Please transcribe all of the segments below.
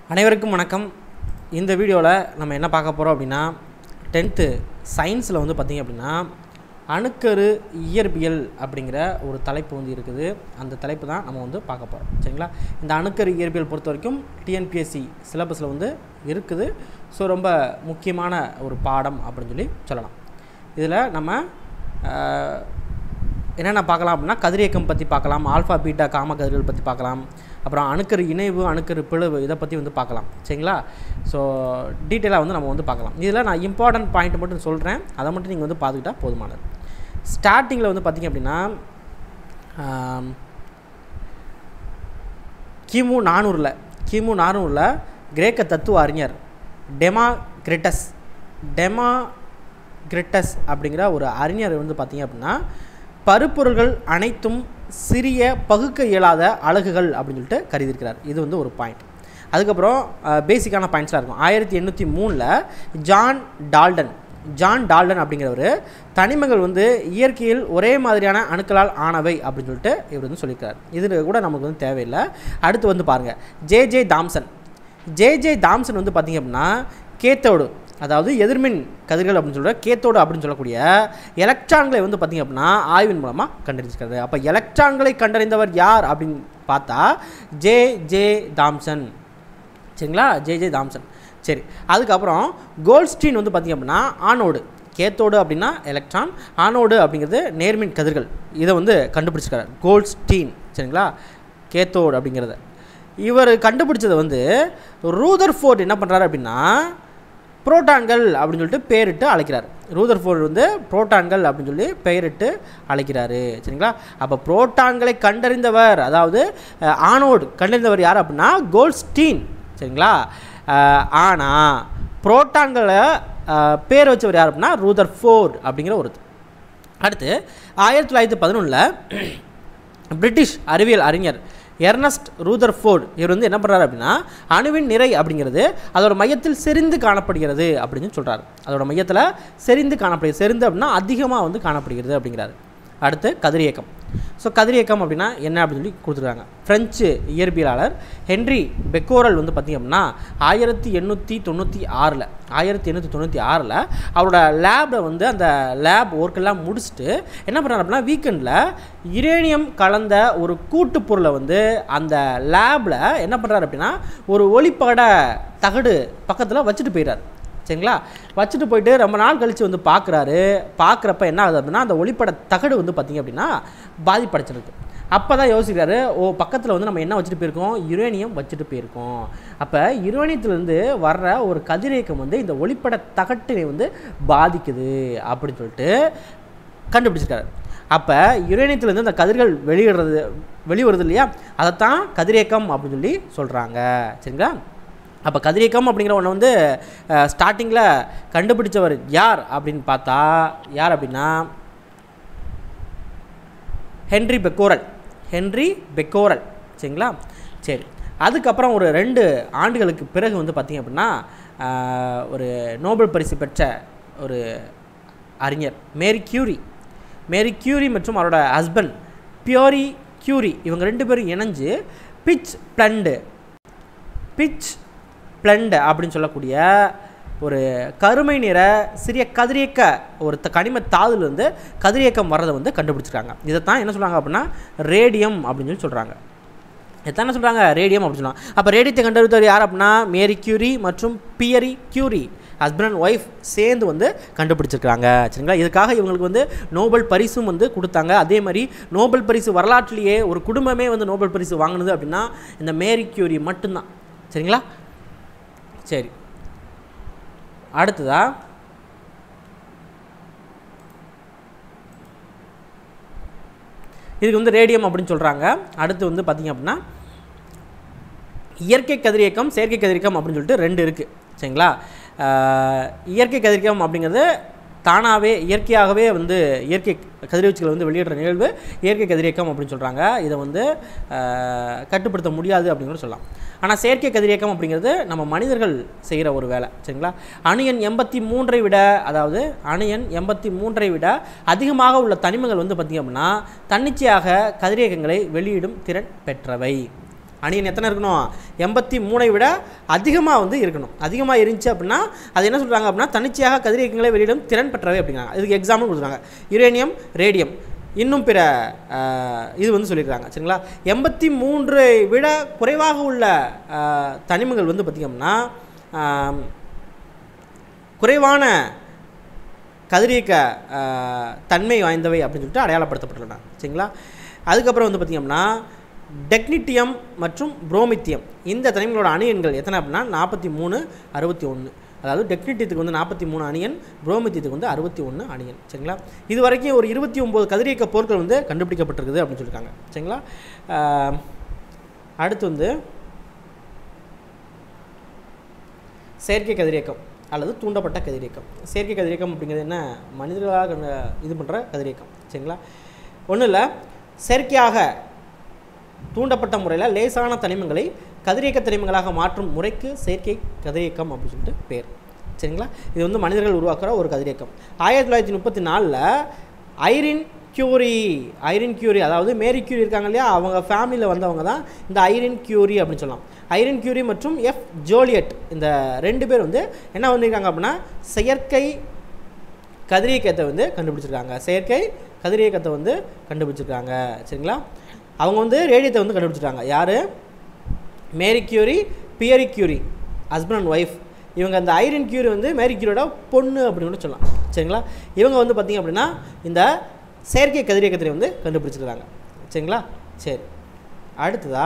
அனைவருக்கும் வணக்கம் இந்த வீடியோவில் நம்ம என்ன பார்க்க போகிறோம் அப்படின்னா டென்த்து சயின்ஸில் வந்து பார்த்திங்க அப்படின்னா அணுக்கரு இயற்பியல் அப்படிங்கிற ஒரு தலைப்பு வந்து இருக்குது அந்த தலைப்பு தான் நம்ம வந்து பார்க்க போகிறோம் சரிங்களா இந்த அணுக்கரு இயற்பியல் பொறுத்த வரைக்கும் டிஎன்பிஎஸ்சி சிலபஸில் வந்து இருக்குது ஸோ ரொம்ப முக்கியமான ஒரு பாடம் அப்படின்னு சொல்லி சொல்லலாம் இதில் நம்ம ஆஹ், என்னென்ன பார்க்கலாம் அப்படின்னா கதிரியக்கம் பற்றி பார்க்கலாம் ஆல்ஃபா பீட்டா காம கதிர்கள் பற்றி பார்க்கலாம் அப்புறம் அணுக்கரு இணைவு அணுக்கரு பிளவு இதை பற்றி வந்து பார்க்கலாம் சரிங்களா ஸோ டீட்டெயிலாக வந்து நம்ம வந்து பார்க்கலாம் இதில் நான் இம்பார்ட்டன்ட் பாயிண்ட் மட்டும் சொல்கிறேன் அதை மட்டும் நீங்கள் வந்து பார்த்துக்கிட்டா போதுமானது ஸ்டார்டிங்கில் வந்து பார்த்திங்க அப்படின்னா ஆம், கிமு நானூறில் கிமு நானூறில் கிரேக்க தத்துவ அறிஞர் டெமா கிரிட்டஸ் டெமா கிரிட்டஸ் அப்படிங்கிற ஒரு அறிஞர் வந்து பார்த்திங்க அப்படின்னா பருப்பொருள்கள் அனைத்தும் சிறிய பகுக்க இயலாத அலகுகள் அப்படின்னு சொல்லிட்டு கருதியிருக்கிறார் இது வந்து ஒரு பாயிண்ட் அதுக்கப்புறம் பேசிக்கான பாயிண்ட்ஸ்லாம் இருக்கும் ஆயிரத்தி எண்ணூற்றி மூணில் ஜான் டால்டன் ஜான் டால்டன் அப்படிங்கிறவர் தனிமங்கள் வந்து இயற்கையில் ஒரே மாதிரியான அணுக்களால் ஆனவை அப்படின்னு சொல்லிட்டு இவர் வந்து சொல்லியிருக்கார் இது கூட நமக்கு வந்து தேவையில்லை அடுத்து வந்து பாருங்கள் J J Thomson J J Thomson வந்து பார்த்திங்க அப்படின்னா கேத்தோடு அதாவது எதிர்மின் கதிர்கள் அப்படின்னு சொல்கிற கேத்தோடு அப்படின்னு சொல்லக்கூடிய எலக்ட்ரான்களை வந்து பார்த்திங்க அப்படின்னா ஆய்வின் மூலமாக கண்டறிஞ்சிருக்காரு அப்போ எலக்ட்ரான்களை கண்டறிந்தவர் யார் அப்படின்னு பார்த்தா ஜே ஜே தாம்சன் சரிங்களா ஜே ஜே தாம்சன் சரி அதுக்கப்புறம் கோல்ட்ஸ்டீன் வந்து பார்த்திங்க அப்படின்னா ஆனோடு கேத்தோடு அப்படின்னா எலக்ட்ரான் ஆனோடு அப்படிங்கிறது நேர்மின் கதிர்கள் இதை வந்து கண்டுபிடிச்சிருக்காரு கோல்ட்ஸ்டீன் சரிங்களா கேத்தோடு அப்படிங்கிறத இவர் கண்டுபிடிச்சதை வந்து ரூதர் ஃபோர்ட் என்ன பண்ணுறாரு அப்படின்னா புரோட்டான்கள் அப்படின்னு சொல்லிட்டு பேரிட்டு அழைக்கிறார் ரூதர் ஃபோர்ட் வந்து புரோட்டான்கள் அப்படின்னு சொல்லி பெயரிட்டு அழைக்கிறாரு சரிங்களா அப்போ புரோட்டான்களை கண்டறிந்தவர் அதாவது அஹ், ஆனோடு கண்டறிந்தவர் யார் அப்படின்னா கோல்ட்ஸ்டீன் சரிங்களா ஆனால் புரோட்டான்களை அஹ், பேர் வச்சவர் யார் அப்படின்னா ரூதர் ஃபோர்ட் அப்படிங்கிற ஒருத்தர் அடுத்து ஆயிரத்தி தொள்ளாயிரத்தி பதினொன்றில் பிரிட்டிஷ் அறிவியல் அறிஞர் எர்னஸ்ட் ரூதர் ஃபோர்ட் இவர் வந்து என்ன பண்ணுறாரு அப்படின்னா அணுவின் நிறை அப்படிங்கிறது அதோட மையத்தில் செறிந்து காணப்படுகிறது அப்படின்னு சொல்கிறார் அதோட மையத்தில் செறிந்து காணப்படுகிறது செறிந்து அப்படின்னா அதிகமாக வந்து காணப்படுகிறது அப்படிங்கிறாரு அடுத்து கதிரியக்கம் ஸோ கதிரியக்கம் அப்படின்னா என்ன அப்படின்னு சொல்லி கொடுத்துருக்காங்க ஃப்ரெஞ்சு இயற்பியலாளர் ஹென்றி பெக்கோரல் வந்து பார்த்திங்க அப்படின்னா ஆயிரத்தி எண்ணூற்றி தொண்ணூற்றி ஆறில் ஆயிரத்தி எண்ணூற்றி தொண்ணூற்றி ஆறில் அவரோட லேபில் வந்து அந்த லேப் ஒர்க்கெல்லாம் முடிச்சுட்டு என்ன பண்ணுறாரு அப்படின்னா வீக்கெண்டில் யுரேனியம் கலந்த ஒரு கூட்டுப் பொருளை வந்து அந்த லேபில் என்ன பண்ணுறாரு அப்படின்னா ஒரு ஒளிப்பட தகடு பக்கத்தில் வச்சுட்டு போயிடுறாரு சரிங்களா வச்சுட்டு போயிட்டு ரொம்ப நாள் கழித்து வந்து பார்க்குறாரு பார்க்குறப்ப என்ன ஆகுது அப்படின்னா அந்த ஒளிப்பட தகடு வந்து பார்த்திங்க அப்படின்னா பாதிப்படைச்சிருக்கு அப்போ தான் யோசிக்கிறாரு ஓ பக்கத்தில் வந்து நம்ம என்ன வச்சுட்டு போயிருக்கோம் யுரேனியம் வச்சுட்டு போயிருக்கோம் அப்போ யுரேனியத்துலேருந்து வர்ற ஒரு கதிரியக்கம் வந்து இந்த ஒளிப்பட தகட்டினை வந்து பாதிக்குது அப்படின்னு சொல்லிட்டு கண்டுபிடிச்சிருக்காரு அப்போ யுரேனியத்துலேருந்து அந்த கதிர்கள் வெளியிடுறது வெளிவருது இல்லையா அதைத்தான் கதிரியக்கம் அப்படின்னு சொல்லி சொல்கிறாங்க சரிங்களா அப்போ கதிரியக்கம் அப்படிங்கிற ஒன்று வந்து ஸ்டார்டிங்கில் கண்டுபிடிச்சவர் யார் அப்படின்னு பார்த்தா யார் அப்படின்னா ஹென்றி பெக்கோரல் ஹென்றி பெக்கோரல் சரிங்களா சரி அதுக்கப்புறம் ஒரு ரெண்டு ஆண்டுகளுக்கு பிறகு வந்து பார்த்திங்க அப்படின்னா ஆஹ், ஒரு நோபல் பரிசு பெற்ற ஒரு அறிஞர் மேரி கியூரி மேரி கியூரி மற்றும் அவரோட ஹஸ்பண்ட் பியோரி கியூரி இவங்க ரெண்டு பேரும் இணைஞ்சு பிச் பிளண்டு பிச் பிளண்ட் அப்படின்னு சொல்லக்கூடிய ஒரு கருமை நிற சிறிய கதிரியக்க ஒரு த- கனிம தாதுலேருந்து கதிரியக்கம் வர்றதை வந்து கண்டுபிடிச்சிருக்காங்க இதைத்தான் என்ன சொல்கிறாங்க அப்படின்னா ரேடியம் அப்படின்னு சொல்லி சொல்கிறாங்க எத்தனை சொல்கிறாங்க ரேடியம் அப்படின்னு சொல்லுவாங்க அப்போ ரேடியத்தை கண்டுபிடித்தவர் யார் அப்படின்னா மேரி கியூரி மற்றும் Pierre Curie husband and wife சேர்ந்து வந்து கண்டுபிடிச்சிருக்காங்க சரிங்களா இதுக்காக இவங்களுக்கு வந்து நோபல் பரிசும் வந்து கொடுத்தாங்க அதே மாதிரி நோபல் பரிசு வரலாற்றிலேயே ஒரு குடும்பமே வந்து நோபல் பரிசு வாங்கினது அப்படின்னா இந்த மேரி கியூரி மட்டும்தான் சரிங்களா சரி அடுத்ததா இதுக்கு வந்து ரேடியம் அப்படின்னு சொல்கிறாங்க அடுத்து வந்து பார்த்திங்க அப்படின்னா இயற்கை கதிரியக்கம் செயற்கை கதிரியக்கம் அப்படின்னு சொல்லிட்டு ரெண்டு இருக்குது சரிங்களா ஆஹ் இயற்கை கதிரியக்கம் அப்படிங்கிறது தானாகவே இயற்கையாகவே வந்து இயற்கை கதிர்வீச்சுகளை வந்து வெளியிடுற நிகழ்வு இயற்கை கதிரியக்கம் அப்படின்னு சொல்கிறாங்க இதை வந்து ஆஹ் கட்டுப்படுத்த முடியாது அப்படின்னு கூட சொல்லலாம் ஆனால் செயற்கை கதிரியக்கம் அப்படிங்கிறது நம்ம மனிதர்கள் செய்கிற ஒரு வேலை சரிங்களா அணு எண் எண்பத்தி மூன்றை விட அதாவது அணு எண் எண்பத்தி மூன்றை விட அதிகமாக உள்ள தனிமங்கள் வந்து பார்த்திங்க அப்படின்னா தன்னிச்சையாக கதிரியக்கங்களை வெளியிடும் திறன் பெற்றவை அணியன் எத்தனை இருக்கணும் எண்பத்தி மூணை விட அதிகமாக வந்து இருக்கணும் அதிகமாக இருந்துச்சு அப்படின்னா அது என்ன சொல்கிறாங்க அப்படின்னா தன்னிச்சையாக கதிரியக்கங்களை வெளியிடும் திறன் பெற்றவை அப்படிங்கிறாங்க இதுக்கு எக்ஸாம்பிள் கொடுத்துருக்காங்க யுரேனியம் ரேடியம் இன்னும் பிற ஆஹ், இது வந்து சொல்லியிருக்காங்க சரிங்களா எண்பத்தி மூன்றை விட குறைவாக உள்ள ஆஹ், தனிமங்கள் வந்து பார்த்திங்கன்னா ஆம், குறைவான கதிரியக்க ஆஹ், தன்மை வாய்ந்தவை அப்படின்னு சொல்லிட்டு அடையாளப்படுத்தப்பட்டுள்ளன சரிங்களா அதுக்கப்புறம் வந்து பார்த்திங்கன்னா டெக்னிட்டியம் மற்றும் புரோமித்தியம் இந்த தனிமங்களோட அணு எண்கள் எத்தனை அப்படின்னா நாற்பத்தி மூணு அறுபத்தி ஒன்று அதாவது டெக்னிட்டியத்துக்கு வந்து நாற்பத்தி மூணு அணியன் புரோமித்தியத்துக்கு வந்து அறுபத்தி ஒன்று அணியன் சரிங்களா இது வரைக்கும் ஒரு இருபத்தி ஒம்பது கதிரியக்க பொருட்கள் வந்து கண்டுபிடிக்கப்பட்டிருக்குது அப்படின்னு சொல்லியிருக்காங்க சரிங்களா ஆஹ், அடுத்து வந்து செயற்கை கதிரியக்கம் அல்லது தூண்டப்பட்ட கதிரியக்கம் செயற்கை கதிரியக்கம் அப்படிங்கிறது என்ன மனிதர்களாக கண்ட- இது பண்ணுற கதிரியக்கம் சரிங்களா ஒன்றும் இல்லை செயற்கையாக தூண்டப்பட்ட முறையில் லேசான தனிமங்களை கதிரியக்க தனிமங்களாக மாற்றும் முறைக்கு செயற்கை கதிரியக்கம் அப்படின்னு சொல்லிட்டு பேர் சரிங்களா இது வந்து மனிதர்கள் உருவாக்குற ஒரு கதிரியக்கம் ஆயிரத்தி தொள்ளாயிரத்தி முப்பத்தி நாலில் ஐரின் கியூரி ஐரின் கியூரி அதாவது மேரி கியூரி இருக்காங்க இல்லையா அவங்க ஃபேமிலியில் வந்தவங்க தான் இந்த ஐரின் கியூரி அப்படின்னு சொல்லலாம் ஐரின் கியூரி மற்றும் எஃப் ஜோலியட் இந்த ரெண்டு பேர் வந்து என்ன வந்திருக்காங்க அப்படின்னா செயற்கை கதிரியக்கத்தை வந்து கண்டுபிடிச்சிருக்காங்க செயற்கை கதிரியக்கத்தை வந்து கண்டுபிடிச்சிருக்காங்க சரிங்களா அவங்க வந்து ரேடியத்தை வந்து கண்டுபிடிச்சிருக்காங்க யார் Marie Curie Pierre Curie husband and wife இவங்க அந்த ஐரின் கியூரி வந்து மேரி கியூரியோட பொண்ணு அப்படின்னு கூட சொல்லலாம் சரிங்களா இவங்க வந்து பார்த்திங்க அப்படின்னா இந்த செயற்கை கதிரியக்கத்தை வந்து கண்டுபிடிச்சிருக்காங்க சரிங்களா சரி அடுத்ததா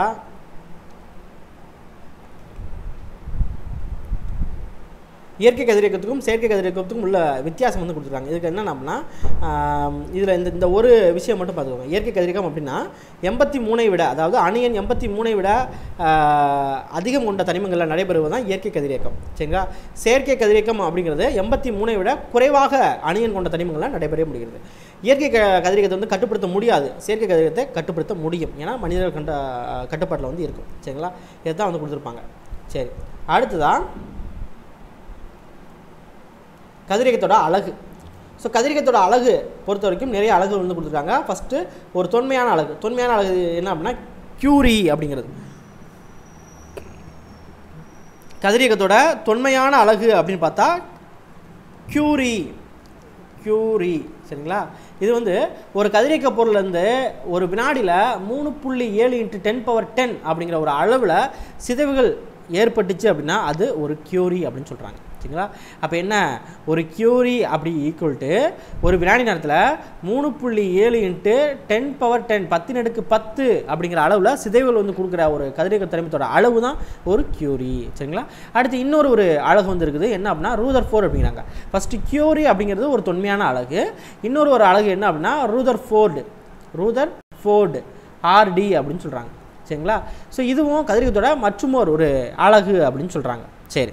இயற்கை கதிரியக்கத்துக்கும் செயற்கை கதிரியக்கத்துக்கும் உள்ள வித்தியாசம் வந்து கொடுத்துருக்காங்க இதுக்கு என்ன அப்படின்னா இதில் இந்த இந்த ஒரு விஷயம் மட்டும் பார்த்துக்கோங்க இயற்கை கதிரியக்கம் அப்படின்னா எண்பத்தி மூணை விட அதாவது அணியன் எண்பத்தி மூணை விட ஆஹ், அதிகம் கொண்ட தனிமங்களில் நடைபெறுவது தான் இயற்கை கதிரியக்கம் சரிங்களா செயற்கை கதிரியக்கம் அப்படிங்கிறது எண்பத்தி மூணை விட குறைவாக அணியன் கொண்ட தனிமங்களில் நடைபெற முடிகிறது இயற்கை க கதிரியக்கத்தை வந்து கட்டுப்படுத்த முடியாது செயற்கை கதிரியக்கத்தை கட்டுப்படுத்த முடியும் ஏன்னா மனிதர்கள் கண்ட கட்டுப்பாட்டில் வந்து இருக்கும் சரிங்களா இதுதான் வந்து கொடுத்துருப்பாங்க சரி அடுத்ததான் கதிரியக்கத்தோட அழகு ஸோ கதிரியக்கத்தோட அழகு பொறுத்த வரைக்கும் நிறைய அழகு வந்து கொடுத்துருக்காங்க ஃபஸ்ட்டு ஒரு தொன்மையான அழகு தொன்மையான அழகு என்ன அப்படின்னா கியூரி அப்படிங்கிறது கதிரியக்கத்தோட தொன்மையான அழகு அப்படின்னு பார்த்தா கியூரி கியூரி சரிங்களா இது வந்து ஒரு கதிரியக்க பொருள்லேருந்து ஒரு வினாடியில் மூணு புள்ளி ஏழு இன்ட்டு டென் பவர் டென் அப்படிங்கிற ஒரு அளவில் சிதைவுகள் ஏற்பட்டுச்சு அப்படின்னா அது ஒரு கியூரி அப்படின்னு சொல்கிறாங்க சரிங்களா அப்போ என்ன ஒரு கியூரி அப்படி ஈக்குவல் டு ஒரு வினாடி நேரத்தில் மூணு புள்ளி ஏழு இன்ட்டு டென் பவர் டென் பத்தின் அடுக்கு பத்து அப்படிங்கிற அளவில் சிதைவுகள் வந்து கொடுக்குற ஒரு கதிரியக்க தனிமத்தோட அளவு தான் ஒரு கியூரி சரிங்களா அடுத்து இன்னொரு ஒரு அழகு வந்து இருக்குது என்ன அப்படின்னா ரூதர் ஃபோர் அப்படிங்கிறாங்க ஃபஸ்ட்டு கியூரி அப்படிங்கிறது ஒரு தொன்மையான அழகு இன்னொரு ஒரு அழகு என்ன அப்படின்னா Rutherford Rutherford RD அப்படின்னு சொல்கிறாங்க சரிங்களா ஸோ இதுவும் கதிரியக்கத்தோட மற்றும் ஒரு ஒரு அழகு அப்படின்னு சொல்கிறாங்க சரி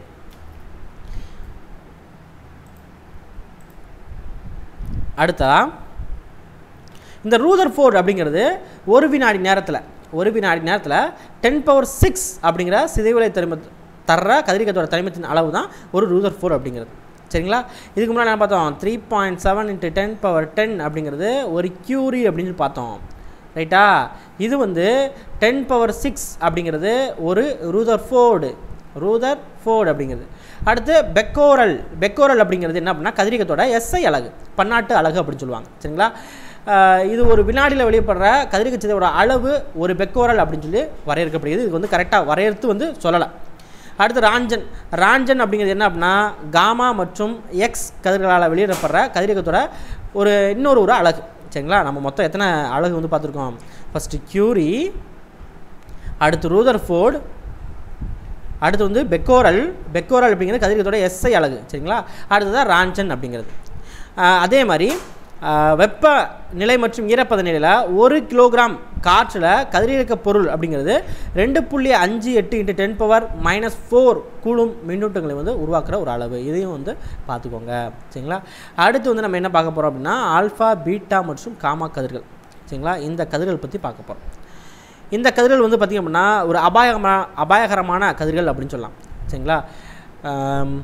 அடுத்தா இந்த ரூதர் ஃபோர்டு அப்படிங்கிறது ஒரு வினாடி நேரத்தில் ஒரு வினாடி நேரத்தில் டென் பவர் சிக்ஸ் அப்படிங்கிற சிதைவுலை தனிம தர்ற கதிரியக்கத்தோட தனிமத்தின் அளவு தான் ஒரு ரூதர் ஃபோர் அப்படிங்கிறது சரிங்களா இதுக்கு முன்னாடி என்ன பார்த்தோம் three point seven into ten power ten அப்படிங்கிறது ஒரு கியூரி அப்படின்னு பார்த்தோம் ரைட்டா இது வந்து டென் பவர் சிக்ஸ் அப்படிங்கிறது ஒரு ரூதர் ஃபோர்டு ரூதர் ஃபோர்டு அப்படிங்கிறது அடுத்து பெக்கோரல் பெக்கோரல் அப்படிங்கிறது என்ன அப்படின்னா கதிரியக்கத்தோட எஸ்ஐ அழகு பன்னாட்டு அழகு அப்படின்னு சொல்லுவாங்க சரிங்களா ஆஹ் இது ஒரு வினாடியில் வெளிப்படுற கதிரியக்க சிதைவோட அளவு ஒரு பெக்கோரல் அப்படின்னு சொல்லி வரையறுக்கப்படுகிறது இது வந்து கரெக்டாக வரையறுத்து வந்து சொல்லலை அடுத்து ராஞ்சன் ராஞ்சன் அப்படிங்கிறது என்ன அப்படின்னா காமா மற்றும் எக்ஸ் கதிர்களால் வெளியிடப்படுற கதிரியக்கத்தோட ஒரு இன்னொரு ஒரு அழகு சரிங்களா நம்ம மொத்தம் எத்தனை அழகு வந்து பார்த்துருக்கோம் ஃபஸ்ட்டு கியூரி அடுத்து ரூதர்ஃபோர்டு அடுத்து வந்து பெக்கோரல் பெக்கோரல் அப்படிங்கிறது கதிரியக்கத்தோட எஸ்ஐ அழகு சரிங்களா அடுத்ததான் ராஞ்சன் அப்படிங்கிறது ஆஹ் அதே மாதிரி ஆஹ் வெப்ப நிலை மற்றும் ஈரப்பத நிலையில் ஒரு கிலோகிராம் காற்றில் கதிரியக்க பொருள் அப்படிங்கிறது ரெண்டு புள்ளி அஞ்சு எட்டு into ten power minus four coulomb மின்னூட்டங்களை வந்து உருவாக்குற ஒரு அளவு இதையும் வந்து பார்த்துக்கோங்க சரிங்களா அடுத்து வந்து நம்ம என்ன பார்க்க போகிறோம் அப்படின்னா ஆல்ஃபா பீட்டா மற்றும் காமா கதிர்கள் சரிங்களா இந்த கதிர்கள் பற்றி பார்க்க போகிறோம் இந்த கதிர்கள் வந்து பார்த்திங்க அப்படின்னா ஒரு அபாயகமான அபாயகரமான கதிர்கள் அப்படின்னு சொல்லலாம் சரிங்களா ஆம்,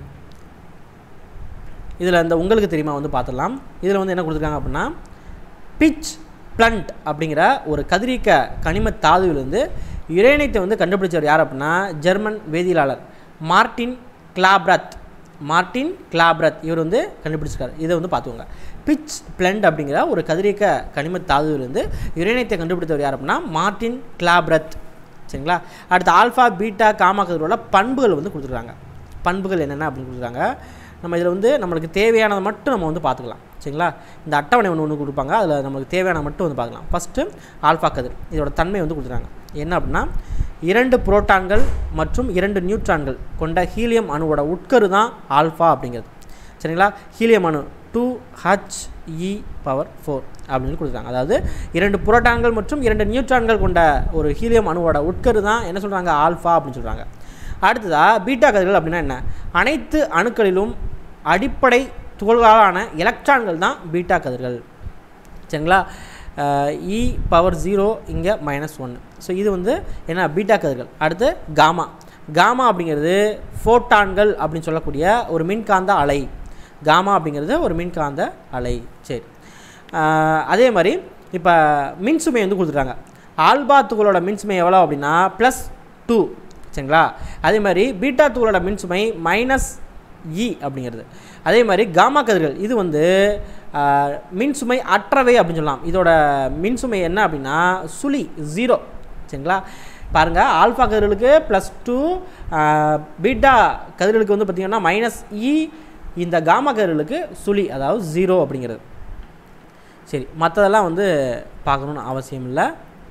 இதில் இந்த உங்களுக்கு தெரியுமா வந்து பார்த்துடலாம் இதில் வந்து என்ன கொடுத்துருக்காங்க அப்படின்னா பிச் பிளண்ட் அப்படிங்கிற ஒரு கதிரியக்க கனிம தாதுவிலிருந்து யுரேனியத்தை வந்து கண்டுபிடிச்சவர் யார் அப்படின்னா ஜெர்மன் வேதியியலாளர் மார்ட்டின் கிளாப்ரத் மார்ட்டின் கிளாப்ரத் இவர் வந்து கண்டுபிடிச்சிருக்காரு இதை வந்து பார்த்துக்கோங்க பிச் பிளண்ட் அப்படிங்கிற ஒரு கதிரியக்க கனிம தாதுவிலிருந்து யுரேனியத்தை கண்டுபிடித்தவர் யார் அப்படின்னா மார்ட்டின் கிளாப்ரத் சரிங்களா அடுத்து ஆல்ஃபா பீட்டா காமா கதிரோட பண்புகள் வந்து கொடுத்துருக்காங்க பண்புகள் என்னென்ன அப்படின்னு கொடுத்துருக்காங்க நம்ம இதில் வந்து நம்மளுக்கு தேவையானதை மட்டும் நம்ம வந்து பார்த்துக்கலாம் சரிங்களா இந்த அட்டவணை ஒன்று ஒன்று கொடுப்பாங்க அதில் நம்மளுக்கு தேவையானதை மட்டும் வந்து பார்க்கலாம் ஃபஸ்ட்டு ஆல்ஃபா கதிர் இதோட தன்மை வந்து கொடுத்துருக்காங்க என்ன அப்படின்னா இரண்டு புரோட்டான்கள் மற்றும் இரண்டு நியூட்ரான்கள் கொண்ட ஹீலியம் அணுவோட உட்கரு தான் ஆல்ஃபா அப்படிங்கிறது சரிங்களா ஹீலியம் அணு two H E power four அப்படின்னு கொடுத்துருக்காங்க அதாவது இரண்டு புரோட்டான்கள் மற்றும் இரண்டு நியூட்ரான்கள் கொண்ட ஒரு ஹீலியம் அணுவோட உட்கரு தான் என்ன சொல்கிறாங்க ஆல்ஃபா அப்படின்னு சொல்கிறாங்க அடுத்ததாக பீட்டா கதிர்கள் அப்படின்னா என்ன அனைத்து அணுக்களிலும் அடிப்படை துகள்களான எலக்ட்ரான்கள் தான் பீட்டா கதிர்கள் சரிங்களா இ பவர் ஜீரோ இங்கே மைனஸ் ஒன்று ஸோ இது வந்து என்ன பீட்டா கதிர்கள் அடுத்து காமா காமா அப்படிங்கிறது ஃபோட்டான்கள் அப்படின்னு சொல்லக்கூடிய ஒரு மின்காந்த அலை காமா அப்படிங்கிறது ஒரு மின்காந்த அலை சரி அஹ், அதே மாதிரி இப்போ மின்சுமை வந்து கொடுத்துருக்காங்க ஆல்பா துகளோட மின்சுமை எவ்வளோ அப்படின்னா ப்ளஸ் டூ சரிங்களா அதே மாதிரி பீட்டா துகளோட மின்சுமை மைனஸ் இ அப்படிங்கிறது அதே மாதிரி காமா கதிர்கள் இது வந்து ஆஹ், மின்சுமை அற்றவை அப்படின்னு சொல்லலாம் இதோட மின்சுமை என்ன அப்படின்னா சுழி ஜீரோ சரிங்களா பாருங்கள் ஆல்ஃபா கதிர்களுக்கு ப்ளஸ் டூ பீட்டா கதிர்களுக்கு வந்து பார்த்திங்கன்னா மைனஸ் இ இந்த காமா கதிர்களுக்கு சுழி அதாவது ஜீரோ அப்படிங்கிறது சரி மற்றதெல்லாம் வந்து பார்க்கணுன்னு அவசியம் இல்லை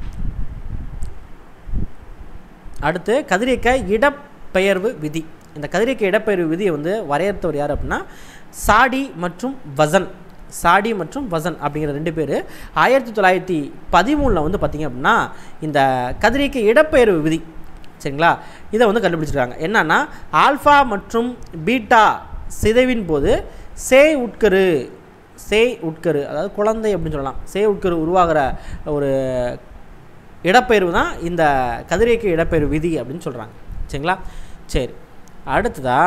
அடுத்து கதிரியக்க இடப்பெயர்வு விதி இந்த கதிரியக்க இடப்பெயர்வு விதியை வந்து வரையறுத்தவர் யார் அப்படின்னா சாடி மற்றும் வசன் சாடி மற்றும் வசன் அப்படிங்கிற ரெண்டு பேர் ஆயிரத்தி தொள்ளாயிரத்தி பதிமூணில் வந்து பார்த்திங்க அப்படின்னா இந்த கதிரியக்க இடப்பெயர்வு விதி சரிங்களா இதை வந்து கண்டுபிடிச்சிருக்காங்க என்னன்னா ஆல்ஃபா மற்றும் பீட்டா சிதைவின் போது சேய் உட்கரு சேய் உட்கரு அதாவது குழந்தை அப்படின்னு சொல்லலாம் சேய் உட்கரு உருவாகிற ஒரு இடப்பெயர்வு தான் இந்த கதிரியக்க இடப்பெயர்வு விதி அப்படின்னு சொல்கிறாங்க சரிங்களா சரி அடுத்ததா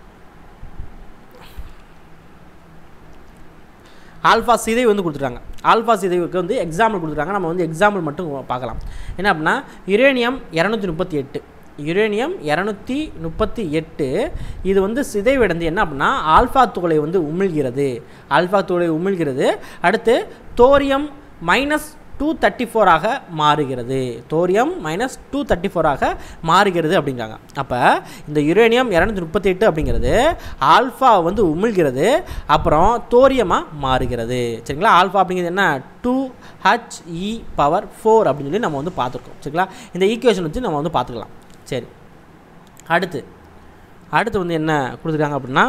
ஆல்ஃபா சிதைவு வந்து கொடுத்துருக்காங்க ஆல்ஃபா சிதைவுக்கு வந்து எக்ஸாம்பிள் கொடுத்துருக்காங்க நம்ம வந்து எக்ஸாம்பிள் மட்டும் பார்க்கலாம் என்ன அப்படின்னா யுரேனியம் இரநூத்தி முப்பத்தி எட்டு யுரேனியம் இரநூத்தி முப்பத்தி எட்டு இது வந்து சிதைவடைந்து என்ன அப்படின்னா ஆல்ஃபா துகளை வந்து உமிழ்கிறது ஆல்ஃபா துகளை உமிழ்கிறது அடுத்து தோரியம் மைனஸ் டூ தேர்ட்டி ஃபோராக மாறுகிறது தோரியம் மைனஸ் டூ தேர்ட்டி ஃபோராக மாறுகிறது அப்படிங்கிறாங்க அப்போ இந்த யுரேனியம் இரநூத்தி முப்பத்தி எட்டு அப்படிங்கிறது ஆல்ஃபா வந்து உமிழ்கிறது அப்புறம் தோரியமாக மாறுகிறது சரிங்களா ஆல்ஃபா அப்படிங்கிறது என்ன two H E power four அப்படின்னு சொல்லி நம்ம வந்து பார்த்துருக்கோம் சரிங்களா இந்த ஈக்குவேஷன் வச்சு நம்ம வந்து பார்த்துக்கலாம் சரி அடுத்து அடுத்து வந்து என்ன கொடுத்துருக்காங்க அப்படின்னா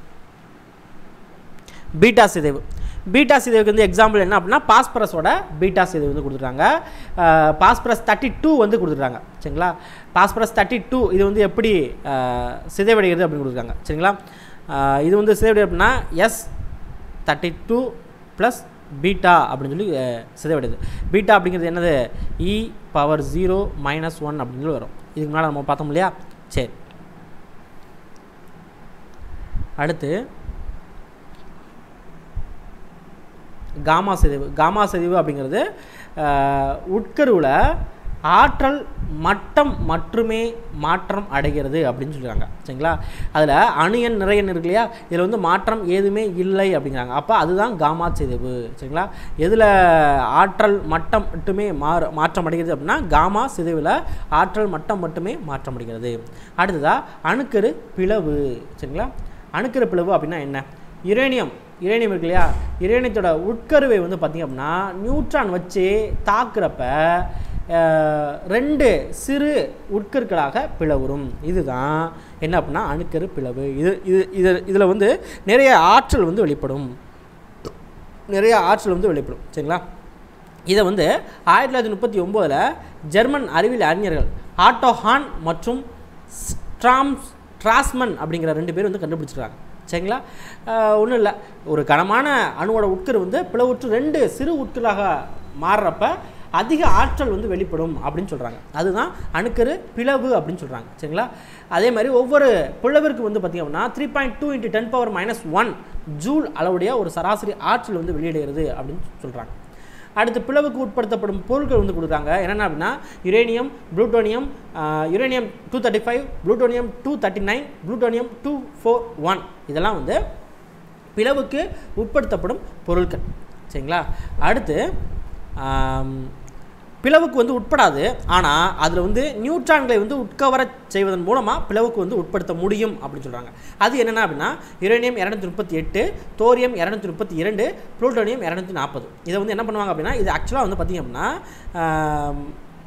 பீட்டா சிதைவு பீட்டா சிதைவுக்கு வந்து எக்ஸாம்பிள் என்ன அப்படின்னா பாஸ்பரஸோட பீட்டா சிதைவு வந்து கொடுத்துருக்காங்க பாஸ்பரஸ் தேர்ட்டி டூ வந்து கொடுத்துருக்காங்க சரிங்களா பாஸ்பரஸ் தேர்ட்டி டூ இது வந்து எப்படி அஹ், சிதைவடைகிறது அப்படின்னு கொடுத்துருக்காங்க சரிங்களா அஹ், இது வந்து சிதைவடை அப்படின்னா S thirty two plus beta அப்படின்னு சொல்லி அஹ், சிதைவடையுது பீட்டா அப்படிங்கிறது என்னது e power zero minus one அப்படின்னு சொல்லி வரும் இதுக்கு முன்னால் நம்ம பார்த்தோம் இல்லையா சரி அடுத்து காமா சிதைவு காமா சிதைவு அப்படிங்கிறது உட்கருவில் ஆற்றல் மட்டம் மட்டுமே மாற்றம் அடைகிறது அப்படின்னு சொல்கிறாங்க சரிங்களா அதில் அணு எண் நிறைய எண் இருக்கு இல்லையா இதில் வந்து மாற்றம் ஏதுமே இல்லை அப்படிங்கிறாங்க அப்போ அதுதான் காமா சிதைவு சரிங்களா எதில் ஆற்றல் மட்டம் மட்டுமே மாற மாற்றம் அடைகிறது அப்படின்னா காமா சிதைவில் ஆற்றல் மட்டம் மட்டுமே மாற்றம் அடைகிறது அடுத்ததாக அணுக்கரு பிளவு சரிங்களா அணுக்கரு பிளவு அப்படின்னா என்ன யுரேனியம் யுரேனியம் இருக்கு இல்லையா யுரேனியத்தோட உட்கருவை வந்து பார்த்திங்க அப்படின்னா நியூட்ரான் வச்சு தாக்குறப்ப அஹ், ரெண்டு சிறு உட்கருக்களாக பிளவுறும் இதுதான் என்ன அப்படின்னா அணுக்கரு பிளவு இது இது இது இதில் வந்து நிறைய ஆற்றல் வந்து வெளிப்படும் நிறைய ஆற்றல் வந்து வெளிப்படும் சரிங்களா இதை வந்து ஆயிரத்தி தொள்ளாயிரத்தி முப்பத்தி ஒம்போதில் ஜெர்மன் அறிவியல் அறிஞர்கள் ஆட்டோ ஹான் மற்றும் ஸ்ட்ராம்ஸ் ட்ராஸ்மன் அப்படிங்கிற ரெண்டு பேர் வந்து கண்டுபிடிச்சிருக்காங்க சரிங்களா ஒன்றும் இல்லை ஒரு கனமான அணுவோட உட்கரு வந்து பிளவுற்று ரெண்டு சிறு உட்கராக மாறுறப்ப அதிக ஆற்றல் வந்து வெளிப்படும் அப்படின்னு சொல்கிறாங்க அதுதான் அணுக்கரு பிளவு அப்படின்னு சொல்கிறாங்க சரிங்களா அதே மாதிரி ஒவ்வொரு பிளவிற்கு வந்து பார்த்திங்க அப்படின்னா three point two into ten power minus one joule அளவுடைய ஒரு சராசரி ஆற்றல் வந்து வெளியிடுகிறது அப்படின்னு சொல்கிறாங்க அடுத்து பிளவுக்கு உட்படுத்தப்படும் பொருட்கள் வந்து கொடுக்குறாங்க என்னென்ன அப்படின்னா uranium plutonium uranium two thirty five plutonium two thirty nine plutonium two four one இதெல்லாம் வந்து பிளவுக்கு உட்படுத்தப்படும் பொருட்கள் சரிங்களா அடுத்து ஆம், பிளவுக்கு வந்து உட்படாது ஆனால் அதில் வந்து நியூட்ரான்களை வந்து உட்கவர செய்வதன் மூலமாக பிளவுக்கு வந்து உட்படுத்த முடியும் அப்படின்னு சொல்கிறாங்க அது என்னென்ன அப்படின்னா யுரேனியம் இரநூத்தி முப்பத்தி எட்டு தோரியம் இரநூத்தி முப்பத்தி இரண்டு ப்ளூட்டோனியம் இரநூத்தி நாற்பது இதை வந்து என்ன பண்ணுவாங்க அப்படின்னா இது ஆக்சுவலாக வந்து பார்த்திங்க அப்படின்னா ஆம்,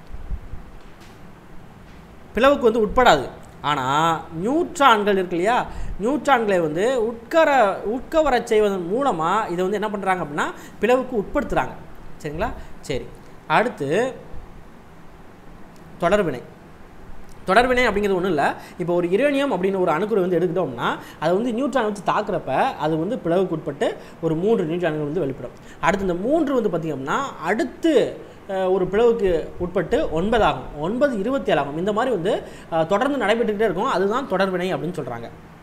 பிளவுக்கு வந்து உட்படாது ஆனால் நியூட்ரான்கள் இருக்கு இல்லையா நியூட்ரான்களை வந்து உட்கர உட்கவர செய்வதன் மூலமாக இதை வந்து என்ன பண்ணுறாங்க அப்படின்னா பிளவுக்கு உட்படுத்துகிறாங்க சரிங்களா சரி அடுத்து தொடர்வினை தொடர்வினை அப்படிங்கிறது ஒன்றும் இல்லை இப்போ ஒரு யுரேனியம் அப்படின்னு ஒரு அணுக்குறை வந்து எடுத்துட்டோம்னா அதை வந்து நியூட்ரான் வச்சு தாக்குறப்ப அது வந்து பிளவுக்கு உட்பட்டு ஒரு மூன்று நியூட்ரான்கள் வந்து வெளிப்படும் அடுத்து இந்த மூன்று வந்து பார்த்திங்க அப்படின்னா அடுத்து அஹ், ஒரு பிளவுக்கு உட்பட்டு ஒன்பது ஆகும் ஒன்பது இருபத்தி ஏழு ஆகும் இந்த மாதிரி வந்து அஹ், தொடர்ந்து நடைபெற்றுக்கிட்டே இருக்கும் அதுதான் தொடர்வினை அப்படின்னு சொல்கிறாங்க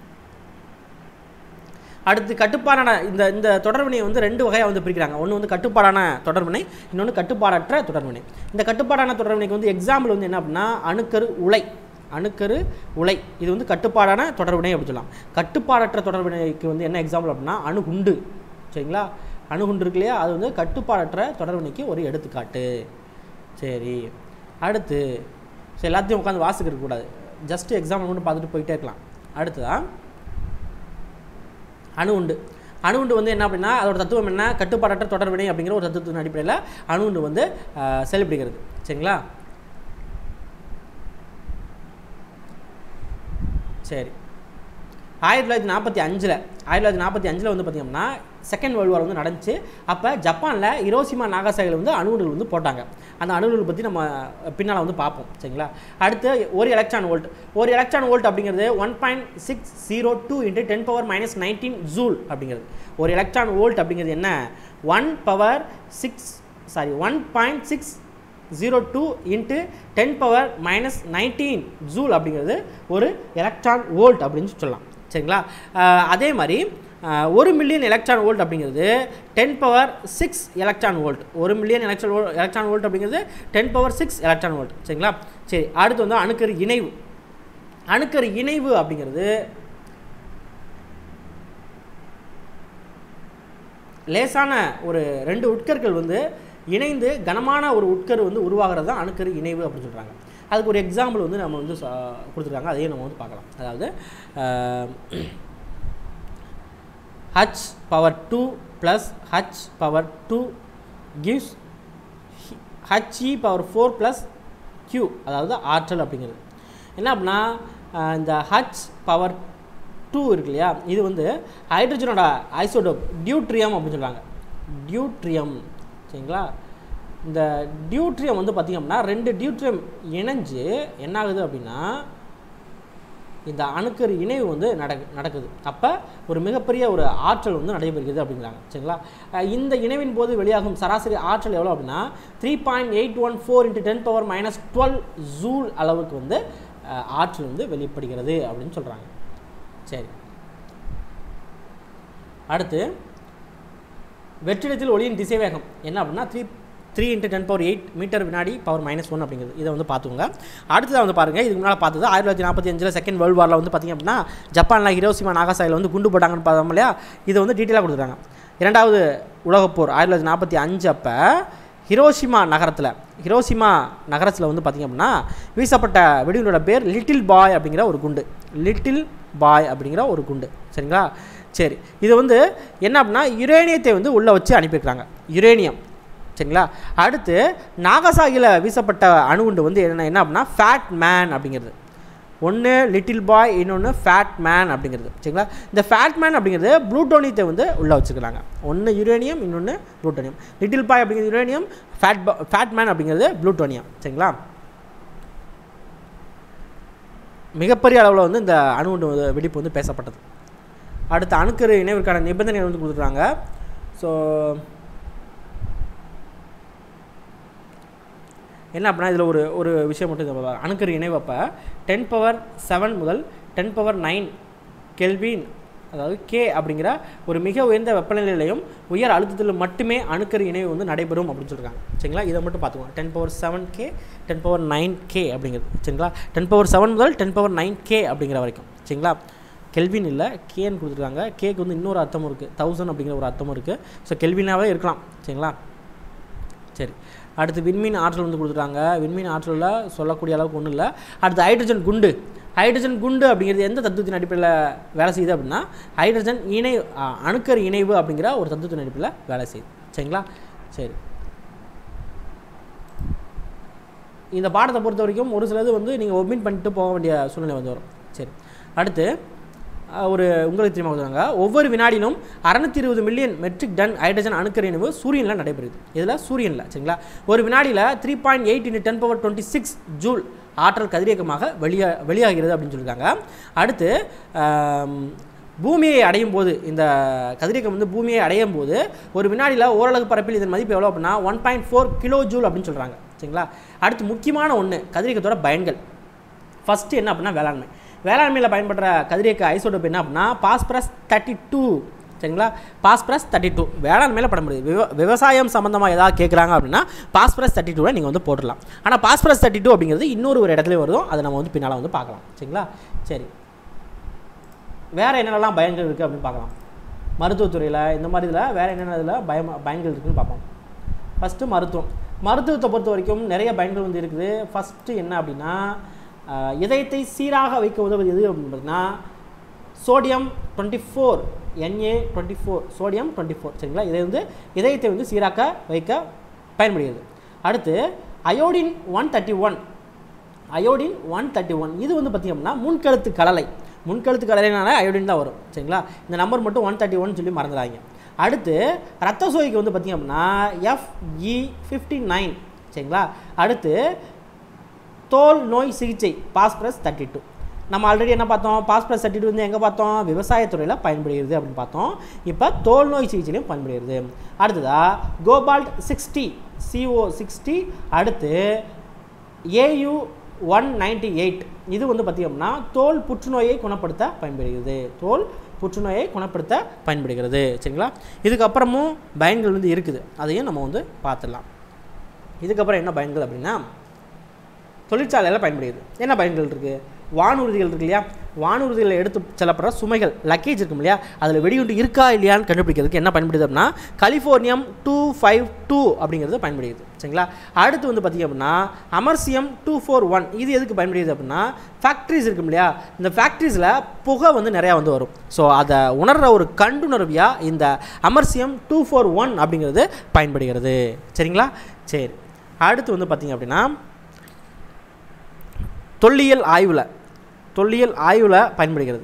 அடுத்து கட்டுப்பாடான இந்த இந்த தொடர்வினையை வந்து ரெண்டு வகையாக வந்து பிரிக்கிறாங்க ஒன்று வந்து கட்டுப்பாடான தொடர்வினை இன்னொன்று கட்டுப்பாடற்ற தொடர்வினை இந்த கட்டுப்பாடான தொடர்வினைக்கு வந்து எக்ஸாம்பிள் வந்து என்ன அப்படின்னா அணுக்கரு உலை அணுக்கரு உலை இது வந்து கட்டுப்பாடான தொடர்வினை அப்படி சொல்லலாம் கட்டுப்பாடற்ற தொடர்வினைக்கு வந்து என்ன எக்ஸாம்பிள் அப்படின்னா அணுகுண்டு சரிங்களா அணுகுண்டு இருக்கு இல்லையா அது வந்து கட்டுப்பாடற்ற தொடர்வினைக்கு ஒரு எடுத்துக்காட்டு சரி அடுத்து சரி எல்லாத்தையும் உட்காந்து வாசிக்க இருக்கக்கூடாது ஜஸ்ட் எக்ஸாம்பிள் மட்டும் பார்த்துட்டு போயிட்டே இருக்கலாம் அடுத்ததான் அணு உண்டு அணு உண்டு வந்து என்ன அப்படின்னா அதோட தத்துவம் என்ன கட்டுப்பாடற்ற தொடர்வினை அப்படிங்கிற ஒரு தத்துவத்தின் அடிப்படையில் அணு உண்டு வந்து ஆஹ், செயல்படுகிறது சரிங்களா சரி ஆயிரத்தி தொள்ளாயிரத்தி நாற்பத்தி அஞ்சில் ஆயிரத்தி தொள்ளாயிரத்தி நாற்பத்தி அஞ்சில் வந்து பார்த்திங்கன்னா செகண்ட் வேர்ல்டு வார் வந்து நடந்துச்சு அப்போ ஜப்பானில் இரோசிமா நாகாசாகில் வந்து அணுகுண்டுகள் வந்து போட்டாங்க அந்த அணுகுண்டுகள் பற்றி நம்ம பின்னால் வந்து பார்ப்போம் சரிங்களா அடுத்து ஒரு எலக்ட்ரான் வோல்ட் ஒரு எலக்ட்ரான் வோல்ட் அப்படிங்கிறது one point six zero two into ten power minus nineteen joule அப்படிங்கிறது ஒரு எலக்ட்ரான் வோல்ட் அப்படிங்கிறது என்ன one power six sorry one point six zero two into ten power minus nineteen joule அப்படிங்கிறது ஒரு electron volt அப்படின்னு சொல்லலாம் சரிங்களா ஆஹ் அதே மாதிரி ஆஹ் ஒரு மில்லியன் எலக்ட்ரான் வோல்ட் அப்படிங்கிறது ten power six electron volt ஒரு million electron volt electron volt அப்படிங்கிறது ten power six electron volt சரிங்களா சரி அடுத்து வந்து அணுக்கரு இணைவு அணுக்கரு இணைவு அப்படிங்கிறது லேசான ஒரு ரெண்டு உட்கர்கள் வந்து இணைந்து கனமான ஒரு உட்கரு வந்து உருவாகிறது தான் அணுக்கரு இணைவு அப்படின்னு சொல்கிறாங்க அதுக்கு ஒரு எக்ஸாம்பிள் வந்து நம்ம வந்து ச- கொடுத்துருக்காங்க அதையும் நம்ம வந்து பார்க்கலாம் அதாவது H power two plus H power two gives H E power four plus Q அதாவது ஆற்றல் அப்படிங்கிறது என்ன அப்படின்னா அஹ், இந்த ஹச் பவர் டூ இருக்கு இல்லையா இது வந்து ஹைட்ரஜனோட ஐசோடோப் டியூட்ரியம் அப்படின்னு சொல்கிறாங்க டியூட்ரியம் சரிங்களா இந்த டியூட்ரியம் வந்து பார்த்திங்க அப்படின்னா ரெண்டு டியூட்ரியம் இணைஞ்சு என்ன ஆகுது அப்படின்னா இந்த அணுக்கரு இணைவு வந்து நடக்கு நடக்குது அப்போ ஒரு மிகப்பெரிய ஒரு ஆற்றல் வந்து நடைபெறுகிறது அப்படிங்கிறாங்க சரிங்களா அஹ் இந்த இணைவின் போது வெளியாகும் சராசரி ஆற்றல் எவ்வளோ அப்படின்னா three point eight one four into ten power minus twelve joule அளவுக்கு வந்து அஹ், ஆற்றல் வந்து வெளிப்படுகிறது அப்படின்னு சொல்கிறாங்க சரி அடுத்து வெற்றிடத்தில் ஒளியின் திசைவேகம் என்ன அப்படின்னா three three into ten power eight metre வினாடி பவர் மைனஸ் ஒன் அப்படிங்கிறது இதை வந்து பார்த்துக்கோங்க அடுத்ததாக வந்து பாருங்கள் இதுக்கு முன்னால் பார்த்தது ஆயிரத்தி தொள்ளாயிரத்தி நாற்பத்தி அஞ்சில் செகண்ட் வேர்ல்டு வாரில் வந்து பார்த்திங்க அப்படின்னா ஜப்பானில் ஹிரோசிமா நாகாசாயில் வந்து குண்டு போட்டாங்கன்னு பார்த்தோம் இல்லையா இதை வந்து டீட்டெயிலாக கொடுத்துருக்காங்க இரண்டாவது உலகப்போர் ஆயிரத்தி தொள்ளாயிரத்தி நாற்பத்தி அஞ்சு அப்போ ஹிரோஷிமா நகரத்தில் ஹிரோஷிமா நகரத்தில் வந்து பார்த்திங்க அப்படின்னா வீசப்பட்ட வெடிகுண்டோட பேர் லிட்டில் பாய் அப்படிங்கிற ஒரு குண்டு லிட்டில் பாய் அப்படிங்கிற ஒரு குண்டு சரிங்களா சரி இது வந்து என்ன அப்படின்னா யுரேனியத்தை வந்து உள்ளே வச்சு அனுப்பியிருக்கிறாங்க யுரேனியம் சரிங்களா அடுத்து நாகசாகியில் வீசப்பட்ட அணுகுண்டு வந்து என்ன என்ன அப்படின்னா ஃபேட் மேன் அப்படிங்கிறது ஒன்று லிட்டில் பாய் இன்னொன்று ஃபேட் மேன் அப்படிங்கிறது சரிங்களா இந்த ஃபேட் மேன் அப்படிங்கிறது ப்ளூட்டோனியத்தை வந்து உள்ளே வச்சுக்கிறாங்க ஒன்று யுரேனியம் இன்னொன்று ப்ளூட்டோனியம் லிட்டில் பாய் அப்படிங்கிறது யுரேனியம் ஃபேட் ஃபேட் மேன் அப்படிங்கிறது ப்ளூட்டோனியம் சரிங்களா மிகப்பெரிய அளவில் வந்து இந்த அணுகுண்டு வந்து வெடிப்பு வந்து பேசப்பட்டது அடுத்த அணுக்கரு இணைவிற்கான நிபந்தனைகள் வந்து கொடுத்துருக்காங்க ஸோ என்ன அப்படின்னா இதில் ஒரு ஒரு விஷயம் மட்டும் இது அணுக்கரு இணைவப்போ டென் பவர் செவன் முதல் டென் பவர் நைன் கெல்வின் அதாவது கே அப்படிங்கிற ஒரு மிக உயர்ந்த வெப்பநிலையிலையும் உயர் அழுத்தத்தில் மட்டுமே அணுக்கரு இணைவு வந்து நடைபெறும் அப்படின்னு சொல்கிறாங்க சரிங்களா இதை மட்டும் பார்த்துக்கோங்க ten power seven K ten power nine K அப்படிங்கிறது சரிங்களா டென் பவர் செவன் முதல் டென் பவர் நைன் கே அப்படிங்கிற வரைக்கும் சரிங்களா கெல்வின் இல்லை கேன்னு கொடுத்துருக்காங்க கேக்கு வந்து இன்னொரு அர்த்தமும் இருக்குது தௌசண்ட் அப்படிங்கிற ஒரு அர்த்தமும் இருக்குது ஸோ கெல்வினாவே இருக்கலாம் சரிங்களா சரி அடுத்து விண்மீன் ஆற்றல் வந்து கொடுத்துருக்காங்க விண்மீன் ஆற்றலில் சொல்லக்கூடிய அளவுக்கு ஒன்றும் இல்லை அடுத்து ஹைட்ரஜன் குண்டு ஹைட்ரஜன் குண்டு அப்படிங்கிறது எந்த தத்துவத்தின் அடிப்படையில் வேலை செய்யுது அப்படின்னா ஹைட்ரஜன் இணை அ, அணுக்கரு இணைவு அப்படிங்கிற ஒரு தத்துவத்தின் அடிப்படையில் வேலை செய்யுது சரிங்களா சரி இந்த பாடத்தை பொறுத்த வரைக்கும் ஒரு சிலது வந்து நீங்கள் ஒமிட் பண்ணிட்டு போக வேண்டிய சூழ்நிலை வந்து வரும் சரி அடுத்து அஹ், ஒரு உங்களுக்கு தெரியுமா கொடுத்தாங்க ஒவ்வொரு வினாடியிலும் அறநூற்றி இருபது மில்லியன் மெட்ரிக் டன் ஹைட்ரஜன் அணுக்கரு இணைவு சூரியனில் நடைபெறுது இதில் சூரியனில் சரிங்களா ஒரு வினாடியில் three point eight into ten power twenty six joule ஆற்றல் கதிரியக்கமாக வெளியா வெளியாகிறது அப்படின்னு சொல்லியிருக்காங்க அடுத்து ஆம், பூமியை அடையும் போது இந்த கதிரியக்கம் வந்து பூமியை அடையும் போது ஒரு வினாடியில் ஓரளவு பரப்பில் இதன் மதிப்பு எவ்வளோ அப்படின்னா one point four kilo joule அப்படின்னு சொல்கிறாங்க சரிங்களா அடுத்து முக்கியமான ஒன்று கதிரியக்கத்தோட பயன்கள் ஃபஸ்ட்டு என்ன அப்படின்னா வேளாண்மை வேளாண்மையில் பயன்படுற கதிரியக்க ஐசோடோப் என்ன அப்படின்னா பாஸ்பரஸ் தேர்ட்டி டூ சரிங்களா பாஸ்பரஸ் தேர்ட்டி டூ வேளாண்மையில் பட முடியுது விவ விவசாயம் சம்மந்தமாக ஏதாவது கேட்குறாங்க அப்படின்னா பாஸ்பரஸ் தேர்ட்டி டூவை நீங்கள் வந்து போட்டுடலாம் ஆனால் பாஸ்பரஸ் தேர்ட்டி டூ அப்படிங்கிறது இன்னொரு ஒரு இடத்துல வருதும் அதை நம்ம வந்து பின்னால் வந்து பார்க்கலாம் சரிங்களா சரி வேறு என்னென்னலாம் பயன்கள் இருக்குது அப்படின்னு பார்க்கலாம் மருத்துவத்துறையில் இந்த மாதிரி இதில் வேறு என்னென்ன இதில் பயம் பயன்கள் இருக்குன்னு பார்ப்போம் ஃபஸ்ட்டு மருத்துவம் மருத்துவத்தை பொறுத்த வரைக்கும் நிறைய பயன்கள் வந்து இருக்குது ஃபஸ்ட்டு என்ன அப்படின்னா ஆஹ், இதயத்தை சீராக வைக்க உதவுது எது அப்படின்னு பார்த்தீங்கன்னா sodium twenty four NA twenty four sodium twenty four சரிங்களா இதை வந்து இதயத்தை வந்து சீராக்க வைக்க பயன்படுகிறது அடுத்து iodine one thirty one iodine one thirty one இது வந்து பார்த்திங்க அப்படின்னா முன்கழுத்து கடலை முன்கழுத்து கடலைனால அயோடின் தான் வரும் சரிங்களா இந்த நம்பர் மட்டும் ஒன் தேர்ட்டி ஒன் சொல்லி மறந்துடாங்க அடுத்து ரத்த சோகைக்கு வந்து பார்த்திங்க அப்படின்னா எஃப்இ ஃபிஃப்டி நைன் சரிங்களா அடுத்து தோல் நோய் சிகிச்சை பாஸ்பரஸ் தேர்ட்டி டூ நம்ம ஆல்ரெடி என்ன பார்த்தோம் பாஸ்பரஸ் தேர்ட்டி டூ வந்து எங்கே பார்த்தோம் விவசாயத்துறையில் பயன்படுகிறது அப்படின்னு பார்த்தோம் இப்போ தோல் நோய் சிகிச்சையிலையும் பயன்படுகிறது அடுத்ததா கோபால்ட் சிக்ஸ்டி சிஓ சிக்ஸ்டி அடுத்து ஏயு ஒன் நைன்டி எயிட் இது வந்து பார்த்திங்கன்னா தோல் புற்றுநோயை குணப்படுத்த பயன்படுகிறது தோல் புற்றுநோயை குணப்படுத்த பயன்படுகிறது சரிங்களா இதுக்கப்புறமும் பயன்கள் வந்து இருக்குது அதையும் நம்ம வந்து பார்த்துடலாம் இதுக்கப்புறம் என்ன பயன்கள் அப்படின்னா தொழிற்சாலையில் பயன்படுகிறது என்ன பயன்கள் இருக்குது வானூர்திகள் இருக்கு இல்லையா வானூர்திகளில் எடுத்து செல்லப்படுற சுமைகள் லக்கேஜ் இருக்கும் இல்லையா அதில் வெடிகுண்டு இருக்கா இல்லையான்னு கண்டுபிடிக்கிறதுக்கு என்ன பயன்படுது அப்படின்னா கலிஃபோர்னியம் டூ ஃபைவ் டூ அப்படிங்கிறது பயன்படுகிறது சரிங்களா அடுத்து வந்து பார்த்திங்க அப்படின்னா அமர்சியம் டூ ஃபோர் ஒன் இது எதுக்கு பயன்படுகிறது அப்படின்னா ஃபேக்ட்ரிஸ் இருக்கும் இல்லையா இந்த ஃபேக்ட்ரிஸில் புகை வந்து நிறையா வந்து வரும் ஸோ அதை உணர்கிற ஒரு கண்டுணர்வியாக இந்த அமர்சியம் டூ ஃபோர் ஒன் அப்படிங்கிறது பயன்படுகிறது சரிங்களா சரி அடுத்து வந்து பார்த்திங்க அப்படின்னா தொல்லியல் ஆய்வில் தொல்லியல் ஆய்வில் பயன்படுகிறது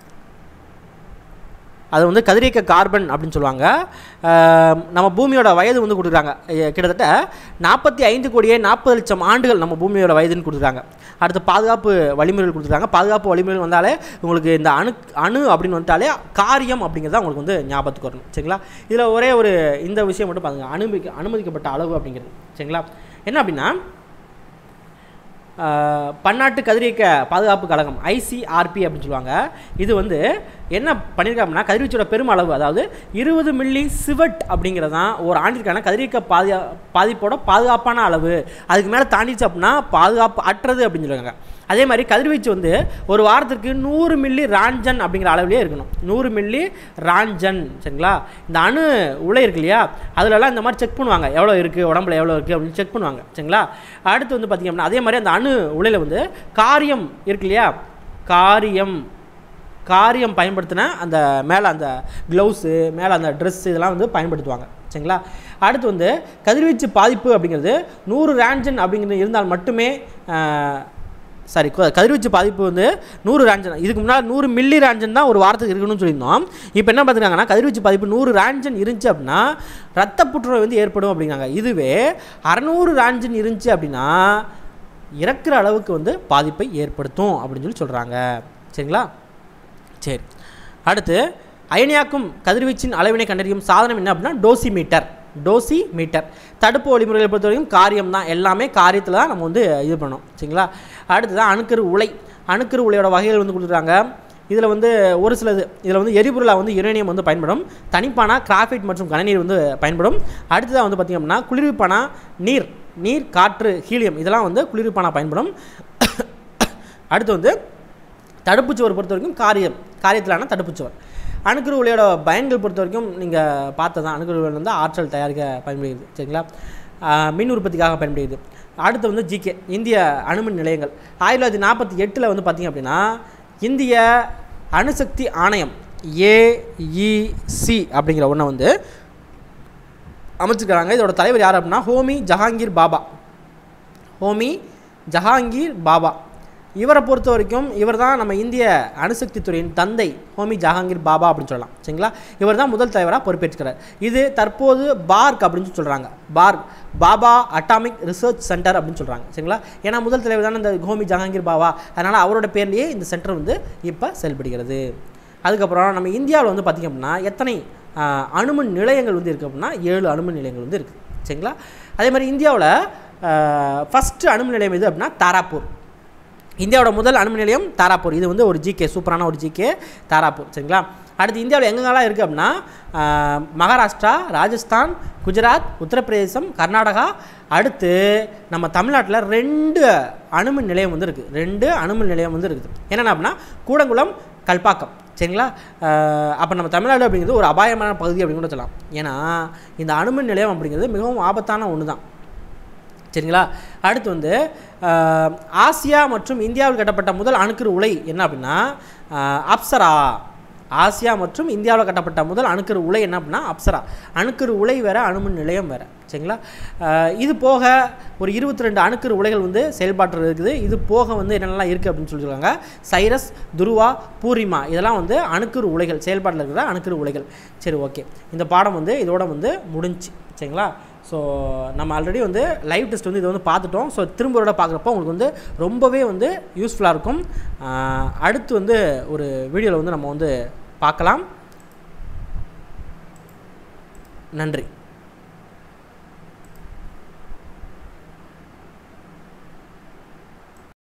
அது வந்து கதிரியக்க கார்பன் அப்படின்னு சொல்லுவாங்க ஆம், நம்ம பூமியோட வயது வந்து கொடுக்குறாங்க எ- கிட்டத்தட்ட நாற்பத்தி ஐந்து கோடியே நாற்பது லட்சம் ஆண்டுகள் நம்ம பூமியோட வயதுன்னு கொடுத்துருக்காங்க அடுத்து பாதுகாப்பு வழிமுறைகள் கொடுத்துருக்காங்க பாதுகாப்பு வழிமுறைகள் வந்தாலே உங்களுக்கு இந்த அணு அணு அப்படின்னு வந்துட்டாலே காரியம் அப்படிங்கிறத உங்களுக்கு வந்து ஞாபகத்துக்கு வரணும் சரிங்களா இதில் ஒரே ஒரு இந்த விஷயம் மட்டும் பாருங்க அனுமதி அனுமதிக்கப்பட்ட அளவு அப்படிங்கிறது சரிங்களா என்ன அப்படின்னா ஆஹ், பன்னாட்டு கதிரியக்க பாதுகாப்பு கழகம் ஐசிஆர்பி அப்படின்னு சொல்லுவாங்க இது வந்து என்ன பண்ணியிருக்காங்கன்னா கதிர்வீச்சோட பெருமளவு அதாவது இருபது மில்லி சிவட் அப்படிங்கிறது தான் ஒரு ஆண்டிற்கான கதிரியக்க பாதுகா பாதிப்போட பாதுகாப்பான அளவு அதுக்கு மேலே தாண்டிச்சு அப்படின்னா பாதுகாப்பு அற்றது அப்படின்னு சொல்லுவாங்க அதே மாதிரி கதிர்வீச்சு வந்து ஒரு வாரத்திற்கு நூறு மில்லி ராஞ்சன் அப்படிங்கிற அளவுலேயே இருக்கணும் நூறு மில்லி ராஞ்சன் சரிங்களா இந்த அணு உலை இருக்கு இல்லையா அதுலலாம் இந்த மாதிரி செக் பண்ணுவாங்க எவ்வளோ இருக்குது உடம்புல எவ்வளோ இருக்குது அப்படின்னு செக் பண்ணுவாங்க சரிங்களா அடுத்து வந்து பார்த்திங்க அப்படின்னா அதே மாதிரி அந்த அணு உலையில் வந்து காரியம் இருக்கு இல்லையா காரியம் காரியம் பயன்படுத்தின அந்த மேலே அந்த க்ளவுஸு மேலே அந்த ட்ரெஸ் இதெல்லாம் வந்து பயன்படுத்துவாங்க சரிங்களா அடுத்து வந்து கதிர்வீச்சு பாதிப்பு அப்படிங்கிறது நூறு ரேஞ்சன் அப்படிங்கிறது இருந்தால் மட்டுமே சாரி கதிர்வீச்சு பாதிப்பு வந்து நூறு ரேஞ்சன் இதுக்கு முன்னால் நூறு மில்லி ரேஞ்சன் தான் ஒரு வாரத்துக்கு இருக்கணும்னு சொல்லியிருந்தோம் இப்போ என்ன பார்த்துருக்காங்கன்னா கதிர்வீச்சு பாதிப்பு நூறு ரேஞ்சன் இருந்துச்சு அப்படின்னா ரத்த புற்றுநோய் வந்து ஏற்படும் அப்படிங்கிறாங்க இதுவே அறநூறு ரேஞ்சன் இருந்துச்சு அப்படின்னா இறக்குற அளவுக்கு வந்து பாதிப்பை ஏற்படுத்தும் அப்படின்னு சொல்லி சொல்கிறாங்க சரிங்களா சரி அடுத்து அயனியாக்கும் கதிர்வீச்சின் அளவினை கண்டறியும் சாதனம் என்ன அப்படின்னா டோசிமீட்டர் டோசி மீட்டர் தடுப்பு வழிமுறைகளை பொறுத்த வரைக்கும் காரியம் தான் எல்லாமே காரியத்தில் தான் நம்ம வந்து இது பண்ணோம் சரிங்களா அடுத்து தான் அணுக்கரு உலை அணுக்கரு உலையோட வகைகள் வந்து கொடுத்துருக்காங்க இதில் வந்து ஒரு சிலது இதில் வந்து எரிபொருளாக வந்து யுரேனியம் வந்து பயன்படும் தனிப்பானா கிராஃபைட் மற்றும் கனநீர் வந்து பயன்படும் அடுத்ததாக வந்து பார்த்திங்க அப்படின்னா குளிர்விப்பானா நீர் நீர் காற்று ஹீலியம் இதெல்லாம் வந்து குளிர்விப்பானா பயன்படும் அடுத்து வந்து தடுப்புச்சுவர் பொறுத்த வரைக்கும் காரியம் காரியத்திலான தடுப்புச்சுவர் அணுக்கரு உலையோட பயன்கள் பொறுத்த வரைக்கும் நீங்கள் பார்த்ததான் அணுக்கரு உலை வந்து ஆற்றல் தயாரிக்க பயன்படுகிறது சரிங்களா ஆஹ் மின் உற்பத்திக்காக பயன்படுகிறது அடுத்து வந்து ஜிகே இந்திய அணுமின் நிலையங்கள் ஆயிரத்தி தொள்ளாயிரத்தி நாற்பத்தி எட்டில் வந்து பார்த்திங்க அப்படின்னா இந்திய அணுசக்தி ஆணையம் ஏஇசி அப்படிங்கிற ஒன்றை வந்து அமைச்சிருக்கிறாங்க இதோட தலைவர் யார் அப்படின்னா ஹோமி ஜஹாங்கீர் பாபா ஹோமி ஜஹாங்கீர் பாபா இவரை பொறுத்த வரைக்கும் இவர் தான் நம்ம இந்திய அணுசக்தி துறையின் தந்தை ஹோமி ஜஹாங்கீர் பாபா அப்படின்னு சொல்லலாம் சரிங்களா இவர் தான் முதல் தலைவராக பொறுப்பேற்றுக்கிறார் இது தற்போது பார்க் அப்படின்னு சொல்கிறாங்க BARC Bhabha atomic research centre அப்படின்னு சொல்கிறாங்க சரிங்களா ஏன்னா முதல் தலைவர் தானே இந்த ஹோமி ஜஹாங்கீர் பாபா அதனால் அவரோட பேர்லேயே இந்த சென்டர் வந்து இப்போ செயல்படுகிறது அதுக்கப்புறம் நம்ம இந்தியாவில் வந்து பார்த்திங்க அப்படின்னா எத்தனை ஆஹ், அணுமின் நிலையங்கள் வந்து இருக்குது அப்படின்னா ஏழு அணுமின் நிலையங்கள் வந்து இருக்குது சரிங்களா அதே மாதிரி இந்தியாவில் ஃபஸ்ட்டு அணுமின் நிலையம் எது அப்படின்னா தாராப்பூர் இந்தியாவோட முதல் அணுமின் நிலையம் தாராப்பூர் இது வந்து ஒரு ஜிகே சூப்பரான ஒரு ஜிகே தாராப்பூர் சரிங்களா அடுத்து இந்தியாவில் எங்கெங்கெல்லாம் இருக்குது அப்படின்னா ஆஹ், மகாராஷ்டிரா ராஜஸ்தான் குஜராத் உத்தரப்பிரதேசம் கர்நாடகா அடுத்து நம்ம தமிழ்நாட்டில் ரெண்டு அணுமின் நிலையம் வந்து இருக்குது ரெண்டு அணுமின் நிலையம் வந்து இருக்குது என்னென்ன அப்படின்னா கூடங்குளம் கல்பாக்கம் சரிங்களா அப்போ நம்ம தமிழ்நாடு அப்படிங்கிறது ஒரு அபாயமான பகுதி அப்படின்னு கூட சொல்லலாம் ஏன்னா இந்த அணுமின் நிலையம் அப்படிங்கிறது மிகவும் ஆபத்தான ஒன்று தான் சரிங்களா அடுத்து வந்து ஆஹ், ஆசியா மற்றும் இந்தியாவில் கட்டப்பட்ட முதல் அணுக்கரு உலை என்ன அப்படின்னா ஆஹ், அப்சரா ஆசியா மற்றும் இந்தியாவில் கட்டப்பட்ட முதல் அணுக்கரு உலை என்ன அப்படின்னா அப்சரா அணுக்கரு உலை வேறு அணுமின் நிலையம் வேறு சரிங்களா ஆஹ், இது போக ஒரு இருபத்தி ரெண்டு அணுக்கரு உலைகள் வந்து செயல்பாட்டில் இருக்குது இது போக வந்து என்னென்னலாம் இருக்குது அப்படின்னு சொல்லியிருக்காங்க சைரஸ் துருவா பூரிமா இதெல்லாம் வந்து அணுக்கரு உலைகள் செயல்பாட்டில் இருக்கிற அணுக்கரு உலைகள் சரி ஓகே இந்த பாடம் வந்து இதோட வந்து முடிஞ்சு சரிங்களா ஸோ நம்ம ஆல்ரெடி வந்து லைவ் டெஸ்ட் வந்து இதை வந்து பார்த்துட்டோம் ஸோ திரும்ப ஒரு பார்க்குறப்போ உங்களுக்கு வந்து ரொம்பவே வந்து யூஸ்ஃபுல்லாக இருக்கும் ஆஹ் அடுத்து வந்து ஒரு வீடியோவில் வந்து நம்ம வந்து பார்க்கலாம் நன்றி